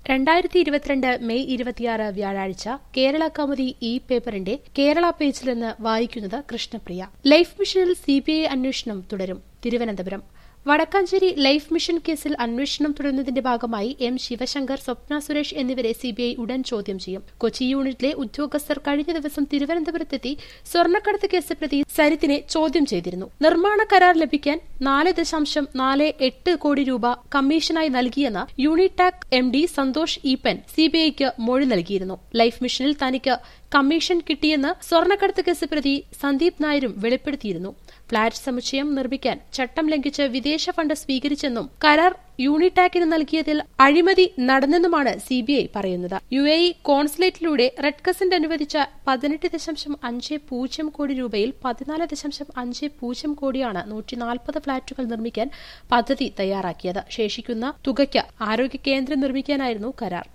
രണ്ടായിരത്തി ഇരുപത്തിരണ്ട് മെയ് ഇരുപത്തിയാറ് വ്യാഴാഴ്ച കേരള കൗമുദി ഇ പേപ്പറിന്റെ കേരള പേജിൽ നിന്ന് വായിക്കുന്നത് കൃഷ്ണപ്രിയ ലൈഫ് മിഷനിൽ സിബിഐ അന്വേഷണം തുടരും തിരുവനന്തപുരം വടക്കാഞ്ചേരി ലൈഫ് മിഷൻ കേസിൽ അന്വേഷണം തുടരുന്നതിന്റെ ഭാഗമായി എം ശിവശങ്കർ സ്വപ്ന സുരേഷ് എന്നിവരെ സിബിഐ ഉടൻ ചോദ്യം ചെയ്യും കൊച്ചി യൂണിറ്റിലെ ഉദ്യോഗസ്ഥർ കഴിഞ്ഞ ദിവസം തിരുവനന്തപുരത്തെത്തി സ്വർണ്ണക്കടത്ത് കേസ് പ്രതി സരിത്തിനെ ചോദ്യം ചെയ്തിരുന്നു നിർമ്മാണ കരാർ ലഭിക്കാൻ നാല് ദശാംശം നാല് എട്ട് കോടി രൂപ കമ്മീഷനായി നൽകിയെന്ന് യൂണിടാക് എം ഡി സന്തോഷ് ഈപ്പൻ സിബിഐക്ക് മൊഴി നൽകിയിരുന്നു ലൈഫ് മിഷനിൽ തനിക്ക് കമ്മീഷൻ കിട്ടിയെന്ന് സ്വർണ്ണക്കടത്ത് കേസ് പ്രതി സന്ദീപ് നായരും വെളിപ്പെടുത്തിയിരുന്നു ഫ്ളാറ്റ് സമുച്ചയം നിർമ്മിക്കാൻ ചട്ടം ലംഘിച്ച് വിദേശ ഫണ്ട് സ്വീകരിച്ചെന്നും കരാർ യൂണിടാക്കിന് നൽകിയതിൽ അഴിമതി നടന്നെന്നുമാണ് സിബിഐ പറയുന്നത് യു എ ഇ കോൺസുലേറ്റിലൂടെ റെഡ് കസന്റ് അനുവദിച്ച പതിനെട്ട് ദശാംശം അഞ്ച് പൂജ്യം കോടി രൂപയിൽ പതിനാല് ദശാംശം അഞ്ച് പൂജ്യം കോടിയാണ് നൂറ്റി നാൽപ്പത് ഫ്ളാറ്റുകൾ നിർമ്മിക്കാൻ പദ്ധതി തയ്യാറാക്കിയത് ശേഷിക്കുന്ന തുകയ്ക്ക് ആരോഗ്യ കേന്ദ്രം നിർമ്മിക്കാനായിരുന്നു കരാർ